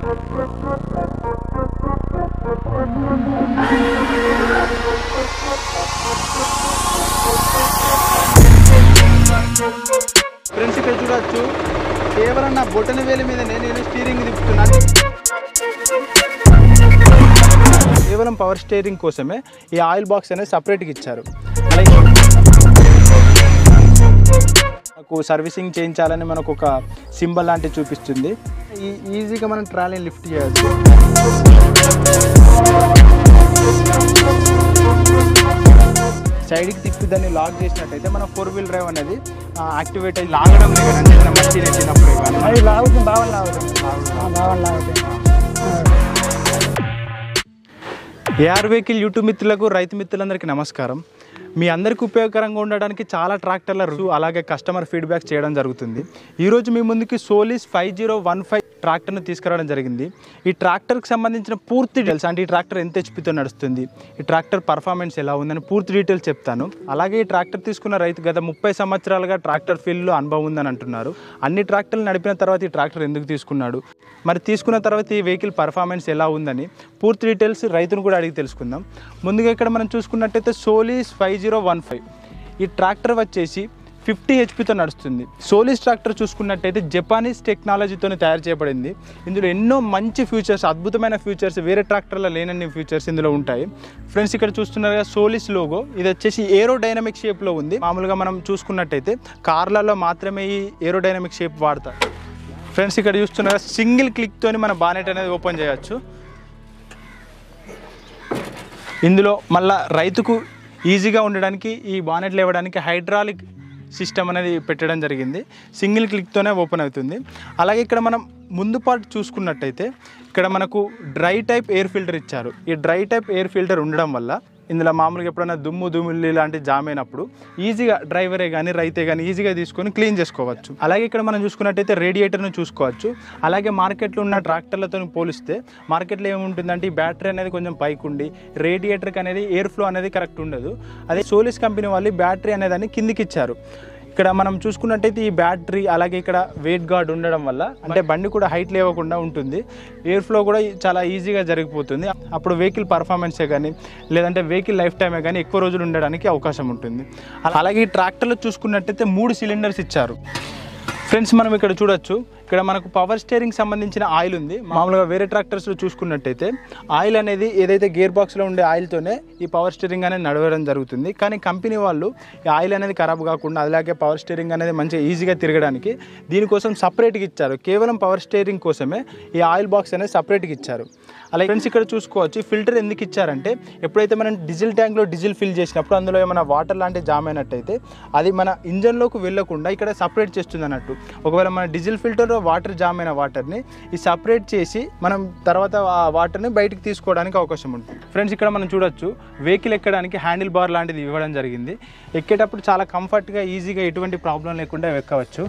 Friends ఇక్కడ చూడొచ్చు కేవలం నా బొటన వేలి మీదనే నేను స్టీరింగ్ తిప్పుతున్నాను కేవలం పవర్ స్టీరింగ్ కోసమే ఈ ఆయిల్ బాక్స్ అనేది సపరేట్గా ఇచ్చారు అలాగే మనకు సర్వీసింగ్ చేయించాలని మనకు ఒక సింబల్ లాంటివి చూపిస్తుంది ఈ ఈజీగా మనం ట్రాలీని లిఫ్ట్ చేయొచ్చు సైడ్కి తిప్పి దాన్ని లాక్ చేసినట్టయితే మన ఫోర్ వీల్ డ్రైవ్ అనేది యాక్టివేట్ అయ్యి లాగడం లేదు అంటే ఏదైనా మట్టి నెట్టినప్పుడు కానీ అది లాగుతుంది బాగా లాగుతుంది బాగా లాగుతుంది ఏఆర్ వెహికల్ యూట్యూబ్ మిత్రులకు రైతు మిత్రులందరికీ నమస్కారం మీ అందరికీ ఉపయోగకరంగా ఉండడానికి చాలా ట్రాక్టర్ల రివ్యూ అలాగే కస్టమర్ ఫీడ్బ్యాక్ చేయడం జరుగుతుంది ఈరోజు మీ ముందుకి Solis five zero one five ట్రాక్టర్ను తీసుకురావడం జరిగింది ఈ ట్రాక్టర్కి సంబంధించిన పూర్తి డీటెయిల్స్ అంటే ఈ ట్రాక్టర్ ఎంత హెచ్పితో నడుస్తుంది ఈ ట్రాక్టర్ పర్ఫార్మెన్స్ ఎలా ఉందని పూర్తి డీటెయిల్స్ చెప్తాను అలాగే ఈ ట్రాక్టర్ తీసుకున్న రైతు గత ముప్పై సంవత్సరాలుగా ట్రాక్టర్ ఫీల్డ్లో అనుభవం ఉందని అంటున్నారు అన్ని ట్రాక్టర్లు నడిపిన తర్వాత ఈ ట్రాక్టర్ ఎందుకు తీసుకున్నాడు మరి తీసుకున్న తర్వాత ఈ వెహికల్ పర్ఫార్మెన్స్ ఎలా ఉందని పూర్తి డీటెయిల్స్ రైతును కూడా అడిగి తెలుసుకుందాం ముందుగా ఇక్కడ మనం చూసుకున్నట్టయితే Solis five zero one five ఈ ట్రాక్టర్ వచ్చేసి ఫిఫ్టీ హెచ్పితో నడుస్తుంది సోలిస్ ట్రాక్టర్ చూసుకున్నట్టయితే జపానీస్ టెక్నాలజీతో తయారు చేయబడింది ఇందులో ఎన్నో మంచి ఫ్యూచర్స్ అద్భుతమైన ఫ్యూచర్స్ వేరే ట్రాక్టర్లో లేనన్ని ఫ్యూచర్స్ ఇందులో ఉంటాయి ఫ్రెండ్స్ ఇక్కడ చూస్తున్నారుగా సోలిస్ లోగో ఇది వచ్చేసి ఏరో డైనమిక్ షేప్లో ఉంది మామూలుగా మనం చూసుకున్నట్టయితే కార్లలో మాత్రమే ఈ ఏరో డైనమిక్ షేప్ వాడతారు ఫ్రెండ్స్ ఇక్కడ చూస్తున్నారా సింగిల్ క్లిక్తోని మన బానెట్ అనేది ఓపెన్ చేయొచ్చు ఇందులో మళ్ళా రైతుకు ఈజీగా ఉండడానికి ఈ బానెట్ లేవడానికి హైడ్రాలిక్ సిస్టమ్ అనేది పెట్టడం జరిగింది సింగిల్ క్లిక్తోనే ఓపెన్ అవుతుంది అలాగే ఇక్కడ మనం ముందు పార్ట్ చూసుకున్నట్టయితే ఇక్కడ మనకు డ్రై టైప్ ఎయిర్ ఫిల్టర్ ఇచ్చారు ఈ డ్రై టైప్ ఎయిర్ ఫిల్టర్ ఉండడం వల్ల ఇందులో మామూలుగా ఎప్పుడైనా దుమ్ము దుమ్ములు ఇలాంటి జామ్ అయినప్పుడు ఈజీగా డ్రైవరే కానీ రైతే కానీ ఈజీగా తీసుకొని క్లీన్ చేసుకోవచ్చు అలాగే ఇక్కడ మనం చూసుకున్నట్టయితే రేడియేటర్ను చూసుకోవచ్చు అలాగే మార్కెట్లో ఉన్న ట్రాక్టర్లతో పోలిస్తే మార్కెట్లో ఏముంటుందంటే ఈ బ్యాటరీ అనేది కొంచెం పైకి ఉండి రేడియేటర్కి అనేది ఎయిర్ ఫ్లో అనేది కరెక్ట్ ఉండదు అదే సోలిస్ కంపెనీ వాళ్ళు ఈ బ్యాటరీ అనేదాన్ని కిందికి ఇచ్చారు ఇక్కడ మనం చూసుకున్నట్టయితే ఈ బ్యాటరీ అలాగే ఇక్కడ వెయిట్ గార్డ్ ఉండడం వల్ల అంటే బండి కూడా హైట్ లేవకుండా ఉంటుంది ఎయిర్ ఫ్లో కూడా చాలా ఈజీగా జరిగిపోతుంది అప్పుడు వెహికల్ పర్ఫార్మెన్సే కానీ లేదంటే వెహికల్ లైఫ్ టైమే కానీ ఎక్కువ రోజులు ఉండడానికి అవకాశం ఉంటుంది అలాగే ఈ ట్రాక్టర్లో చూసుకున్నట్టయితే మూడు సిలిండర్స్ ఇచ్చారు ఫ్రెండ్స్ మనం ఇక్కడ చూడొచ్చు ఇక్కడ మనకు పవర్ స్టీరింగ్ సంబంధించిన ఆయిల్ ఉంది మామూలుగా వేరే ట్రాక్టర్స్లో చూసుకున్నట్టయితే ఆయిల్ అనేది ఏదైతే గేర్ బాక్స్లో ఉండే ఆయిల్తోనే ఈ పవర్ స్టీరింగ్ అనేది నడవడం జరుగుతుంది కానీ కంపెనీ వాళ్ళు ఈ ఆయిల్ అనేది ఖరాబ్ కాకుండా అలాగే పవర్ స్టీరింగ్ అనేది మంచిగా ఈజీగా తిరగడానికి దీనికోసం సపరేట్గా ఇచ్చారు కేవలం పవర్ స్టీరింగ్ కోసమే ఈ ఆయిల్ బాక్స్ అనేది సపరేట్గా ఇచ్చారు అలాగే ఫ్రెండ్స్ ఇక్కడ చూసుకోవచ్చు ఫిల్టర్ ఎందుకు ఇచ్చారంటే ఎప్పుడైతే మనం డీజిల్ ట్యాంక్లో డీజిల్ ఫిల్ చేసినప్పుడు అందులో ఏమైనా వాటర్ లాంటి జామ్ అయినట్టయితే అది మన ఇంజన్లోకి వెళ్ళకుండా ఇక్కడ సపరేట్ చేస్తుంది అన్నట్టు ఒకవేళ మన డీజిల్ ఫిల్టర్లో వాటర్ జామ్ అయిన వాటర్ని ఈ సపరేట్ చేసి మనం తర్వాత ఆ వాటర్ని బయటికి తీసుకోవడానికి అవకాశం ఉంటుంది ఫ్రెండ్స్ ఇక్కడ మనం చూడొచ్చు వెహికల్ ఎక్కడానికి హ్యాండిల్ బార్ లాంటిది ఇవ్వడం జరిగింది ఎక్కేటప్పుడు చాలా కంఫర్ట్గా ఈజీగా ఎటువంటి ప్రాబ్లం లేకుండా ఎక్కవచ్చు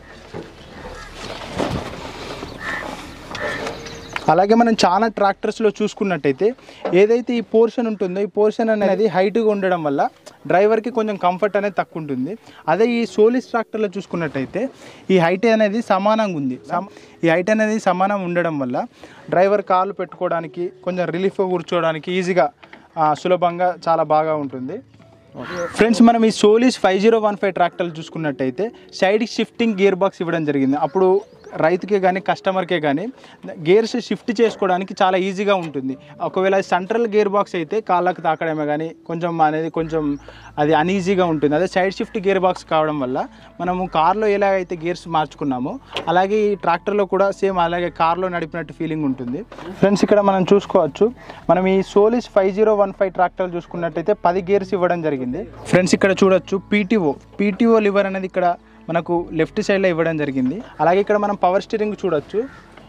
అలాగే మనం చాలా ట్రాక్టర్స్లో చూసుకున్నట్టయితే ఏదైతే ఈ పోర్షన్ ఉంటుందో ఈ పోర్షన్ అనేది హైట్గా ఉండడం వల్ల డ్రైవర్కి కొంచెం కంఫర్ట్ అనేది తక్కువ ఉంటుంది అదే ఈ సోలిస్ ట్రాక్టర్లో చూసుకున్నట్టయితే ఈ హైట్ అనేది సమానంగా ఉంది సమ- ఈ హైట్ అనేది సమానం ఉండడం వల్ల డ్రైవర్ కాళ్ళు పెట్టుకోవడానికి కొంచెం రిలీఫ్గా కూర్చోవడానికి ఈజీగా ఆ, సులభంగా చాలా బాగా ఉంటుంది ఫ్రెండ్స్ మనం ఈ Solis five zero one five ట్రాక్టర్లు చూసుకున్నట్టయితే సైడ్ షిఫ్టింగ్ గేర్ బాక్స్ ఇవ్వడం జరిగింది అప్పుడు రైతుకే కానీ కస్టమర్కే కానీ గేర్స్ షిఫ్ట్ చేసుకోవడానికి చాలా ఈజీగా ఉంటుంది ఒకవేళ సెంట్రల్ గేర్ బాక్స్ అయితే కాళ్ళకు తాకడమే కానీ కొంచెం అనేది కొంచెం అది అన్ఈజీగా ఉంటుంది అదే సైడ్ షిఫ్ట్ గేర్ బాక్స్ కావడం వల్ల మనము కార్లో ఎలా అయితే గేర్స్ మార్చుకున్నామో అలాగే ఈ ట్రాక్టర్లో కూడా సేమ్ అలాగే కార్లో నడిపినట్టు ఫీలింగ్ ఉంటుంది ఫ్రెండ్స్ ఇక్కడ మనం చూసుకోవచ్చు మనం ఈ Solis five zero one five tractor చూసుకున్నట్టయితే పది గేర్స్ ఇవ్వడం జరిగింది ఫ్రెండ్స్ ఇక్కడ చూడొచ్చు పీటీఓ పీటీఓ లివర్ అనేది ఇక్కడ మనకు లెఫ్ట్ సైడ్లో ఇవ్వడం జరిగింది అలాగే ఇక్కడ మనం పవర్ స్టీరింగ్ చూడొచ్చు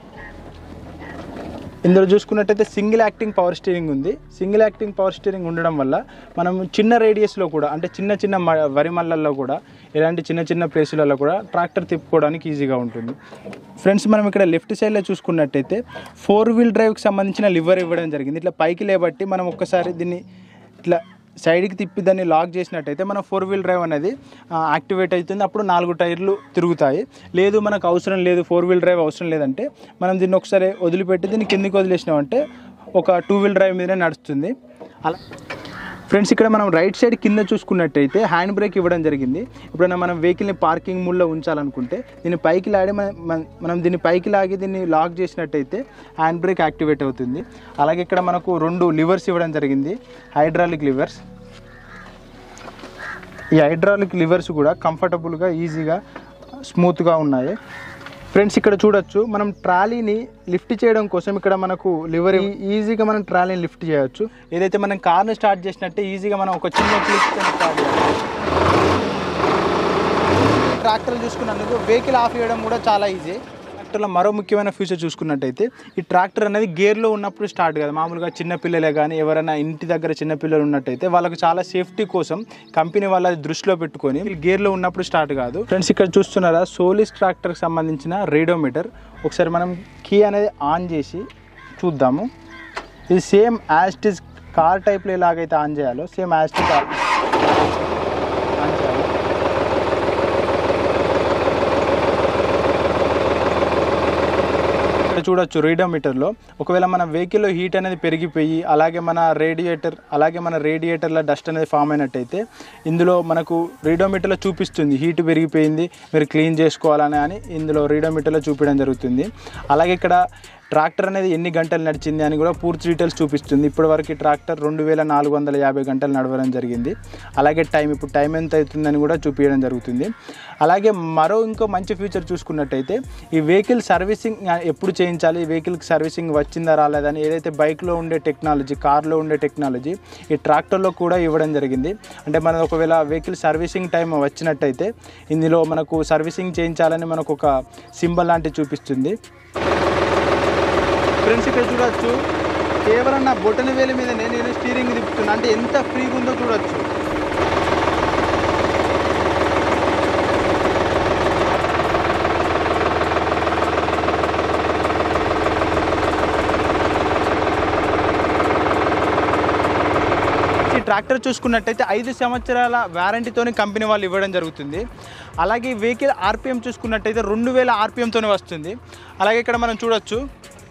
ఇందులో చూసుకున్నట్టయితే సింగిల్ యాక్టింగ్ పవర్ స్టీరింగ్ ఉంది సింగిల్ యాక్టింగ్ పవర్ స్టీరింగ్ ఉండడం వల్ల మనం చిన్న రేడియస్లో కూడా అంటే చిన్న చిన్న మ- వరి మల్లల్లో కూడా ఇలాంటి చిన్న చిన్న ప్లేసులలో కూడా ట్రాక్టర్ తిప్పుకోవడానికి ఈజీగా ఉంటుంది ఫ్రెండ్స్ మనం ఇక్కడ లెఫ్ట్ సైడ్లో చూసుకున్నట్టయితే ఫోర్ వీల్ డ్రైవ్కి సంబంధించిన లివర్ ఇవ్వడం జరిగింది ఇట్లా పైకి లేబట్టి మనం ఒక్కసారి దీన్ని ఇట్లా సైడ్కి తిప్పి దాన్ని లాక్ చేసినట్టయితే మన ఫోర్ వీల్ డ్రైవ్ అనేది ఆ, యాక్టివేట్ అవుతుంది అప్పుడు నాలుగు టైర్లు తిరుగుతాయి లేదు మనకు అవసరం లేదు ఫోర్ వీల్ డ్రైవ్ అవసరం లేదంటే మనం దీన్ని ఒకసారి వదిలిపెట్టి దీన్ని కిందికి వదిలేసినామంటే ఒక టూ వీల్ డ్రైవ్ మీదనే నడుస్తుంది అలా ఫ్రెండ్స్ ఇక్కడ మనం రైట్ సైడ్ కింద చూసుకున్నట్టయితే హ్యాండ్ బ్రేక్ ఇవ్వడం జరిగింది ఇప్పుడైనా మనం వెహికల్ని పార్కింగ్ మూడ్లో ఉంచాలనుకుంటే దీన్ని పైకి లాడి మన- మన- మనం దీన్ని పైకి లాగి దీన్ని లాక్ చేసినట్టయితే హ్యాండ్ బ్రేక్ యాక్టివేట్ అవుతుంది అలాగే ఇక్కడ మనకు రెండు లివర్స్ ఇవ్వడం జరిగింది హైడ్రాలిక్ లివర్స్ ఈ హైడ్రాలిక్ లివర్స్ కూడా కంఫర్టబుల్గా ఈజీగా స్మూత్గా ఉన్నాయి ఫ్రెండ్స్ ఇక్కడ చూడొచ్చు మనం ట్రాలీని లిఫ్ట్ చేయడం కోసం ఇక్కడ మనకు లివర్ ఈజీగా మనం ట్రాలీని లిఫ్ట్ చేయొచ్చు ఏదైతే మనం కార్ని స్టార్ట్ చేసినట్టే ఈజీగా మనం ఒక చిన్న క్లిక్ స్టార్ట్ చేయొచ్చు ట్రాక్టర్ చూసుకున్నందుకు వెహికల్ ఆఫ్ చేయడం కూడా చాలా ఈజీ ట్రాక్టర్లో మరో ముఖ్యమైన ఫీచర్ చూసుకున్నట్టయితే ఈ ట్రాక్టర్ అనేది గేర్లో ఉన్నప్పుడు స్టార్ట్ కదా మామూలుగా చిన్న పిల్లలే కానీ ఎవరైనా ఇంటి దగ్గర చిన్న పిల్లలు ఉన్నట్టయితే వాళ్ళకు చాలా సేఫ్టీ కోసం కంపెనీ వాళ్ళ అది దృష్టిలో పెట్టుకొని గేర్లో ఉన్నప్పుడు స్టార్ట్ కాదు ఫ్రెండ్స్ ఇక్కడ చూస్తున్నారా సోలిస్ ట్రాక్టర్కి సంబంధించిన రేడియోమీటర్ ఒకసారి మనం కీ అనేది ఆన్ చేసి చూద్దాము ఇది సేమ్ యాస్టిస్ కార్ టైప్లో ఎలాగైతే ఆన్ చేయాలో సేమ్ యాస్టిస్ ఆన్ చేయాలి ఇక్కడ చూడొచ్చు రేడియోమీటర్లో ఒకవేళ మన వెహికల్లో హీట్ అనేది పెరిగిపోయి అలాగే మన రేడియేటర్ అలాగే మన రేడియేటర్లో డస్ట్ అనేది ఫామ్ అయినట్టయితే ఇందులో మనకు రేడియోమీటర్లో చూపిస్తుంది హీట్ పెరిగిపోయింది మీరు క్లీన్ చేసుకోవాలని అని ఇందులో రేడియోమీటర్లో చూపించడం జరుగుతుంది అలాగే ఇక్కడ ట్రాక్టర్ అనేది ఎన్ని గంటలు నడిచింది అని కూడా పూర్తి డీటెయిల్స్ చూపిస్తుంది ఇప్పటివరకు ఈ ట్రాక్టర్ రెండు వేల నాలుగు వందల యాభై గంటలు నడవడం జరిగింది అలాగే టైం ఇప్పుడు టైం ఎంత అవుతుందని కూడా చూపించడం జరుగుతుంది అలాగే మరో ఇంకో మంచి ఫీచర్ చూసుకున్నట్టయితే ఈ వెహికల్ సర్వీసింగ్ ఎప్పుడు చేయించాలి ఈ వెహికల్కి సర్వీసింగ్ వచ్చిందా రాలేదని ఏదైతే బైక్లో ఉండే టెక్నాలజీ కార్లో ఉండే టెక్నాలజీ ఈ ట్రాక్టర్లో కూడా ఇవ్వడం జరిగింది అంటే మనది ఒకవేళ వెహికల్ సర్వీసింగ్ టైం వచ్చినట్టయితే ఇందులో మనకు సర్వీసింగ్ చేయించాలని మనకు ఒక సింబల్ లాంటివి చూపిస్తుంది ఫ్రెండ్స్ ఇక్కడ చూడొచ్చు కేవలం నా బొటన వేలి మీదనే నేను స్టీరింగ్ తిప్పుతున్నా అంటే ఎంత ఫ్రీగా ఉందో చూడొచ్చు ఈ ట్రాక్టర్ చూసుకున్నట్టయితే ఐదు సంవత్సరాల వారంటీతోని కంపెనీ వాళ్ళు ఇవ్వడం జరుగుతుంది అలాగే ఈ వెహికల్ ఆర్పిఎం చూసుకున్నట్టయితే రెండు వేల ఆర్పిఎంతోనే వస్తుంది అలాగే ఇక్కడ మనం చూడొచ్చు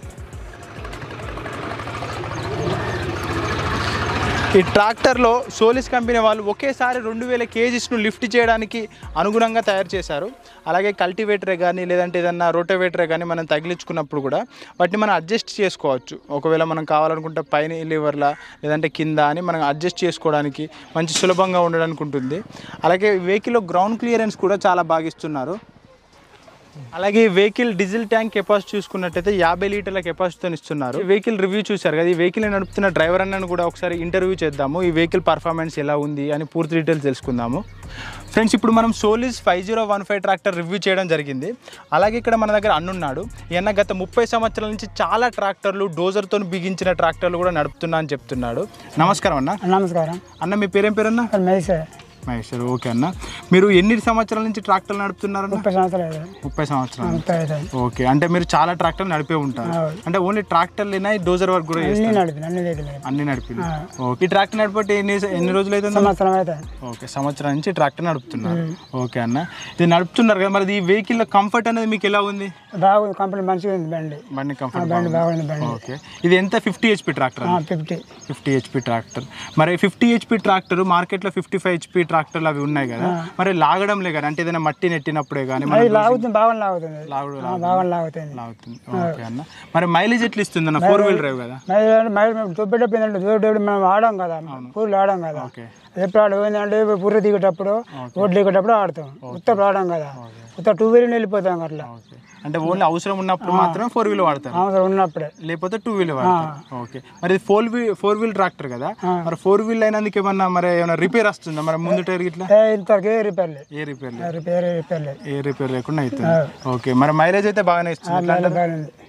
ఈ ట్రాక్టర్లో సోలిస్ కంపెనీ వాళ్ళు ఒకేసారి రెండు వేల కేజీస్ను లిఫ్ట్ చేయడానికి అనుగుణంగా తయారు చేశారు అలాగే కల్టివేటరే కానీ లేదంటే ఏదన్నా రోటోవేటరే కానీ మనం తగిలించుకున్నప్పుడు కూడా వాటిని మనం అడ్జస్ట్ చేసుకోవచ్చు ఒకవేళ మనం కావాలనుకుంటే పైన లివర్లా లేదంటే కింద అని మనం అడ్జస్ట్ చేసుకోవడానికి మంచి సులభంగా ఉండడానికి ఉంటుంది అలాగే వెహికల్లో గ్రౌండ్ క్లియరెన్స్ కూడా చాలా బాగా ఇస్తున్నారు అలాగే ఈ వెహికల్ డీజిల్ ట్యాంక్ కెపాసిటీ చూసుకున్నట్టయితే యాభై లీటర్ల కెపాసిటీతో ఇస్తున్నారు ఈ వెహికల్ రివ్యూ చూశారు కదా ఈ వెహికల్ నడుపుతున్న డ్రైవర్ అన్నను కూడా ఒకసారి ఇంటర్వ్యూ చేద్దాము ఈ వెహికల్ పర్ఫార్మెన్స్ ఎలా ఉంది అని పూర్తి డీటెయిల్స్ తెలుసుకుందాము ఫ్రెండ్స్ ఇప్పుడు మనం Solis five zero one five tractor review చేయడం జరిగింది అలాగే ఇక్కడ మన దగ్గర అన్నున్నాడు ఈయన గత ముప్పై సంవత్సరాల నుంచి చాలా ట్రాక్టర్లు డోజర్తో బిగించిన ట్రాక్టర్లు కూడా నడుపుతున్నా అని చెప్తున్నాడు నమస్కారం అన్న నమస్కారం అన్న మీ పేరేం పేరన్నా మేసే మహేష్ గారు, ఓకే అన్న మీరు ఎన్ని సంవత్సరాల నుంచి ట్రాక్టర్లు నడుపుతున్నారన్న ముప్పై సంవత్సరాలు అయింది. ముప్పై సంవత్సరాలు ముప్పై ఐదు ఓకే అంటే మీరు చాలా ట్రాక్టర్లు నడిపే ఉంటారు అవును. అంటే ఓన్లీ ట్రాక్టర్లేనా డోజర్ వర్క్ కూడా అన్ని చేస్తారు నడిపిన అన్ని వెహికల్ అన్ని నడిపి ఓకే ఈ ట్రాక్టర్ నడిపట్టి ఎన్ని ఎన్ని రోజులు అవుతుంది సంవత్సరం అయితే ఓకే సంవత్సరం నుంచి ట్రాక్టర్ నడుపుతున్నారు ఓకే అన్న ఇది నడుపుతున్నారు కదా మరి ఈ వెహికల్ కంఫర్ట్ అనేది మీకు ఎలా ఉంది బాగుంది కంపెనీ మంచిగా ఉంది బండి బండి ఆ, కంఫర్ట్ బండి బాగుంది బండి ఓకే ఇది ఎంత fifty HP tractor fifty fifty HP tractor మరి ఫిఫ్టీ హెచ్పి ట్రాక్టర్ మార్కెట్లో ఫిఫ్టీ ఫైవ్ హెచ్పి ట్రాక్టర్లు అవి ఉన్నాయి కదా మరి లాగడంలే కదా అంటే ఏదైనా మట్టి నెట్టినప్పుడే కానీ మనం అది లాగుతుంది బాగా లాగుతుంది లాగుడు ఆ, బాగా లాగుతుంది లాగుతుంది ఓకే అన్న మరి మైలేజ్ ఎట్లా ఇస్తుంది అన్న ఫోర్ వీల్ డ్రైవ్ కదా మరి మరి మేము దుబ్బేటప్పుడు ఏంటంటే దుబ్బేటప్పుడు మనం ఆడాం కదా పూర్లు ఆడాం కదా ఓకే ఎప్పుడు ఆడ ఏంటంటే బుర్ర దిగేటప్పుడు రోడ్లు దిగేటప్పుడు ఆడతాం ఉత్తప్పుడు ఆడాం కదా ఉత్త టూ వీలర్ వెళ్ళిపోతాం అట్లా ఓకే అంటే ఓన్లీ అవసరం ఉన్నప్పుడు మాత్రమే ఫోర్ వీల్ వాడతారు అవసరం ఉన్నప్పుడే లేకపోతే టూ వీల్ వాడతారు ఓకే మరి four wheel four wheel tractor కదా మరి ఫోర్ వీల్ అయినందుకు ఏమన్నా మరి ఏమైనా రిపేర్ వస్తుందా మరి ముందు టైర్ ఇట్లా ఏ ఇంతవరకు ఏ రిపేర్ లేదు ఏ రిపేర్ రిపేర్ రిపేర్ లేదు ఏ రిపేర్ లేకుండా అవుతుంది ఓకే మరి మైలేజ్ అయితే బాగానే ఇస్తుంది ఎట్లా అంటే బాగుంది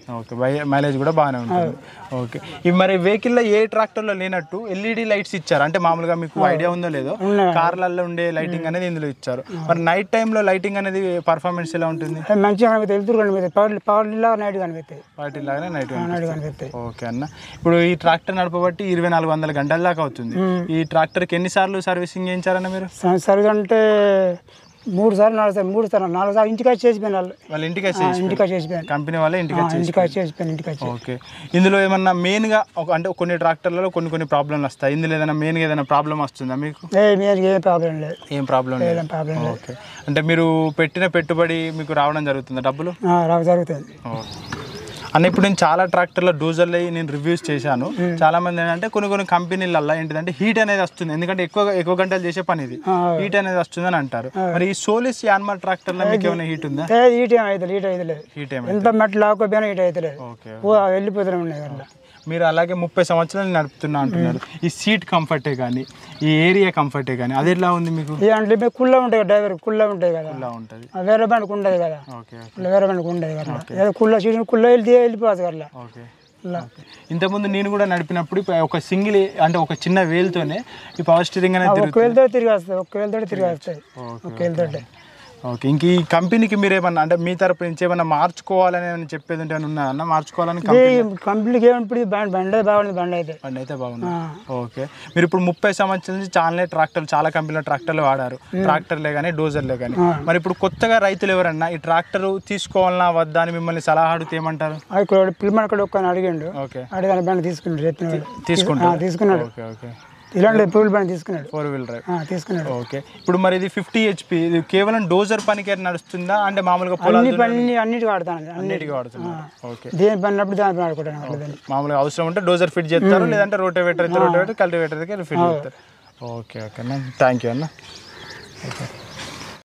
ఓకే మైలేజ్ కూడా బాగానే ఉంటుంది ఓకే ఇవి మరి వెహికల్లో ఏ ట్రాక్టర్లో లేనట్టు ఎల్ఈడి లైట్స్ ఇచ్చారు అంటే మామూలుగా మీకు ఐడియా ఉందో లేదో ఉన్నాయి. కార్లలో ఉండే లైటింగ్ అనేది ఇందులో ఇచ్చారు మరి నైట్ టైంలో లైటింగ్ అనేది పర్ఫార్మెన్స్ ఎలా ఉంటుంది అవి మంచిగా కనిపిస్తాయి వెళ్తురు కనిపిస్తాయి పవర్ పవర్ లాగా నైట్ కనిపిస్తాయి వాటి లాగానే నైట్ నైట్ కనిపిస్తాయి ఓకే అన్న ఇప్పుడు ఈ ట్రాక్టర్ నడపబట్టి ఇరవై నాలుగు వందల గంటల దాకా అవుతుంది ఈ ట్రాక్టర్కి ఎన్నిసార్లు సర్వీసింగ్ చేయించారన్న మీరు స- సర్వీస్ అంటే మూడు సార్లు నాలుగు సార్లు మూడు సార్లు నాలుగు సార్లు ఇంటికి వచ్చి చేసిపోయాను వాళ్ళు వాళ్ళ ఇంటికి ఆ, ఇంటికి వచ్చి చేసిపోయాను కంపెనీ వాళ్ళే ఇంటికి ఆ, వచ్చి ఇంటికి వచ్చి చేసిపోయాను ఇంటికి వచ్చి ఓకే ఇందులో ఏమన్నా మెయిన్గా ఒక అంటే కొన్ని ట్రాక్టర్లలో కొన్ని కొన్ని ప్రాబ్లంలు వస్తాయి ఇందులో ఏదైనా మెయిన్గా ఏదైనా ప్రాబ్లం వస్తుందా మీకు ఏ మీకు ఏం ప్రాబ్లం లేదు ఏం ప్రాబ్లం లేదు ఏం ప్రాబ్లం లేదు ఓకే అంటే మీరు పెట్టిన పెట్టుబడి మీకు రావడం జరుగుతుందా డబ్బులు ఆ, రావు జరుగుతుంది అన్న ఇప్పుడు నేను చాలా ట్రాక్టర్ల డోజర్లు నేను రివ్యూస్ చేశాను చాలా మంది ఏంటంటే కొన్ని కొన్ని కంపెనీలల్లో ఏంటిదంటే హీట్ అనేది వస్తుంది ఎందుకంటే ఎక్కువ ఎక్కువ గంటలు చేసే పని ఇది ఆ, హీట్ అనేది వస్తుందని అంటారు మరి ఈ సోలిస్ యాన్మల్ ట్రాక్టర్లో మీకు ఏమైనా హీట్ ఉందా ఏ ఈట ఏం అవుతుంది ఈట అవుతలేదు హీట్ ఏమైనా ఎంత మెట్లు లాక్కోపోయినా ఈట అవుతలేదు ఓకే ఓ, వెళ్ళిపోతూనే ఉన్నాయి అట్లా మీరు అలాగే ముప్పై సంవత్సరాలు నడుపుతున్నా అంటున్నారు ఈ సీట్ కంఫర్టే కానీ ఈ ఏరియా కంఫర్టే కానీ అది ఎట్లా ఉంది మీకు ఏ అంటే మీకు కుళ్ళ ఉంటాయి కదా డ్రైవర్ కుళ్ళ ఉంటాయి కదా ఎలా ఉంటుంది ఆ వేరే బండికి ఉండదు కదా ఓకే కుళ్ళ వేరే బండికి ఉండదు కదా ఏదో కుళ్ళ సీట్ కుళ్ళ వెళ్ళి వెళ్ళిపోతుంది అట్లా ఓకే ఇలా ఇంతకుముందు నేను కూడా నడిపినప్పుడు ఇప్పుడు ఒక సింగిల్ అంటే ఒక చిన్న వేలుతోనే ఈ పవర్ స్టీరింగ్ అనేది ఒక్క తిరుగుతుంది వేలతో తిరిగి వస్తాయి ఒక్క వేలతో తిరిగి వస్తాయి ఒక్క వేలతో ఓకే ఇంక ఈ కంపెనీకి మీరు ఏమన్నా అంటే మీ తరపు నుంచి ఏమన్నా మార్చుకోవాలని ఏమన్నా చెప్పేది ఉంటే ఏమన్నా ఉన్నదా అన్న మార్చుకోవాలని ఈ కంపెనీ కంపెనీకి ఏమప్పుడు బండి బండి బాగుంది బండి అయితే బండి అయితే బాగుంది ఆ. ఓకే మీరు ఇప్పుడు ముప్పై సంవత్సరాల నుంచి చాలానే ట్రాక్టర్లు చాలా కంపెనీల ట్రాక్టర్లు వాడారు ట్రాక్టర్లే కానీ డోజర్లే కానీ మరి ఇప్పుడు కొత్తగా రైతులు ఎవరన్నా ఈ ట్రాక్టర్ తీసుకోవాలన్నా వద్దా అని మిమ్మల్ని సలహా అడిగితే ఏమంటారు అది ఇక్కడ పిల్లమని ఇక్కడ ఒక్క అడిగిండు ఓకే అడిగిన బండి తీసుకున్నాడు చెప్పినాడు తీసుకుంటారు ఆ, తీసుకున్నాడు ఓకే ఓకే ఇలాంటి పువ్వుల బండి తీసుకున్నాడు ఫోర్ వీల్ డ్రైవ్ ఆ, తీసుకున్నాడు ఓకే ఇప్పుడు మరి ఇది ఫిఫ్టీ హెచ్పి ఇది కేవలం డోజర్ పనికి నడుస్తుందా అంటే మామూలుగా పొలాలు అన్ని పని అన్నిటి వాడతాను అన్ని అన్నిటికీ వాడుతున్నారు ఓకే దేని పడినప్పుడు దాని పని ఆడుకుంటాను అట్లా దాన్ని మామూలుగా అవసరం ఉంటే డోజర్ ఫిట్ చేస్తారు లేదంటే రోటోవేటర్ అయితే రోటోవేటర్ కల్టివేటర్ అయితే ఫిట్ చేస్తారు ఓకే ఓకే అన్న థ్యాంక్ యూ అన్న ఓకే